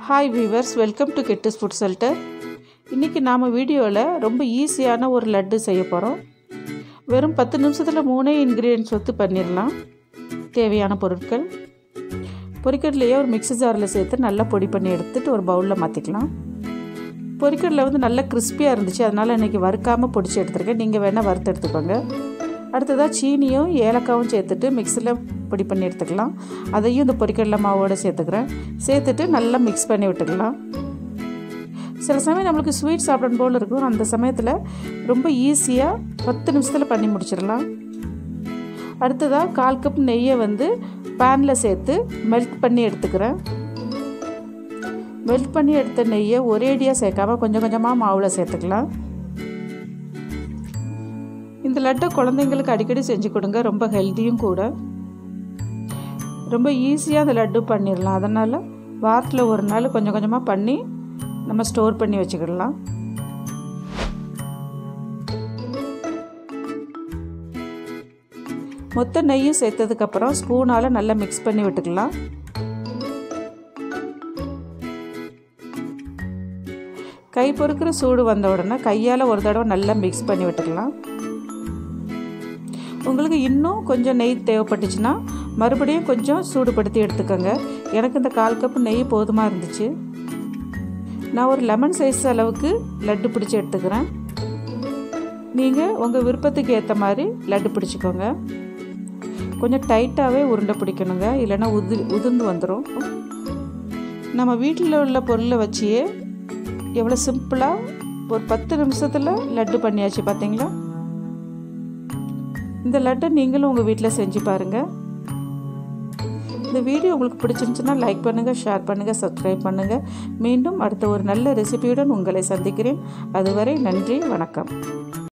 hi viewers welcome to கெட்டிஸ் food shelter இன்றைக்கி நாம் வீடியோவில் ரொம்ப ஈஸியான ஒரு லட்டு செய்ய போகிறோம் வெறும் பத்து நிமிஷத்தில் மூணே இன்க்ரீடியன்ஸ் வச்சு பண்ணிடலாம் தேவையான பொருட்கள் பொரிக்கடலையே ஒரு மிக்ஸி ஜாரில் சேர்த்து நல்லா பொடி பண்ணி எடுத்துகிட்டு ஒரு பவுலில் மாற்றிக்கலாம் பொரிக்கடலை வந்து நல்லா கிறிஸ்பியாக இருந்துச்சு அதனால் இன்றைக்கி வறுக்காமல் பொடிச்சு எடுத்துருக்கேன் நீங்கள் வேணால் வறுத்து எடுத்துக்கோங்க அடுத்ததாக சீனியும் ஏலக்காவும் சேர்த்துட்டு மிக்சியில் பொடி பண்ணி எடுத்துக்கலாம் அதையும் இந்த பொரிக்கடலை மாவோடு சேர்த்துக்கிறேன் சேர்த்துட்டு நல்லா மிக்ஸ் பண்ணி விட்டுக்கலாம் சில சமயம் நம்மளுக்கு ஸ்வீட் சாப்பிடணும் போல் இருக்கும் அந்த சமயத்தில் ரொம்ப ஈஸியாக பத்து நிமிஷத்தில் பண்ணி முடிச்சிடலாம் அடுத்ததாக கால் கப் நெய்யை வந்து பேனில் சேர்த்து மெல்ட் பண்ணி எடுத்துக்கிறேன் மெல்ட் பண்ணி எடுத்த நெய்யை ஒரேடியாக சேர்க்காம கொஞ்சம் கொஞ்சமாக மாவில் சேர்த்துக்கலாம் இந்த லட்டை குழந்தைங்களுக்கு அடிக்கடி செஞ்சு கொடுங்க ரொம்ப ஹெல்த்தியும் கூட ரொம்ப ஈஸியாக அந்த லட்டு பண்ணிடலாம் அதனால் வாரத்தில் ஒரு நாள் கொஞ்சம் கொஞ்சமாக பண்ணி நம்ம ஸ்டோர் பண்ணி வச்சுக்கிடலாம் மொத்த நெய்யும் சேர்த்ததுக்கப்புறம் ஸ்பூனால் நல்லா மிக்ஸ் பண்ணி விட்டுக்கலாம் கை பொறுக்கிற சூடு வந்த உடனே கையால் ஒரு தடவை நல்லா மிக்ஸ் பண்ணி விட்டுக்கலாம் உங்களுக்கு இன்னும் கொஞ்சம் நெய் தேவைப்பட்டுச்சுன்னா மறுபடியும் கொஞ்சம் சூடுபடுத்தி எடுத்துக்கோங்க எனக்கு இந்த கால் கப்பு நெய் போதுமாக இருந்துச்சு நான் ஒரு லெமன் சைஸ் அளவுக்கு லட்டு பிடிச்சி எடுத்துக்கிறேன் நீங்கள் உங்கள் விருப்பத்துக்கு ஏற்ற மாதிரி லட்டு பிடிச்சிக்கோங்க கொஞ்சம் டைட்டாகவே உருண்டை பிடிக்கணுங்க இல்லைன்னா உது உதிர்ந்து வந்துடும் நம்ம வீட்டில் உள்ள பொருளை வச்சியே எவ்வளோ சிம்பிளாக ஒரு பத்து நிமிஷத்தில் லட்டு பண்ணியாச்சு பார்த்தீங்களா இந்த லட்டை நீங்களும் உங்கள் வீட்டில் செஞ்சு பாருங்கள் இந்த வீடியோ உங்களுக்கு பிடிச்சிருந்துச்சுன்னா லைக் பண்ணுங்கள் ஷேர் பண்ணுங்கள் சப்ஸ்கிரைப் பண்ணுங்கள் மீண்டும் அடுத்த ஒரு நல்ல ரெசிபியுடன் உங்களை சந்திக்கிறேன் அதுவரை நன்றி வணக்கம்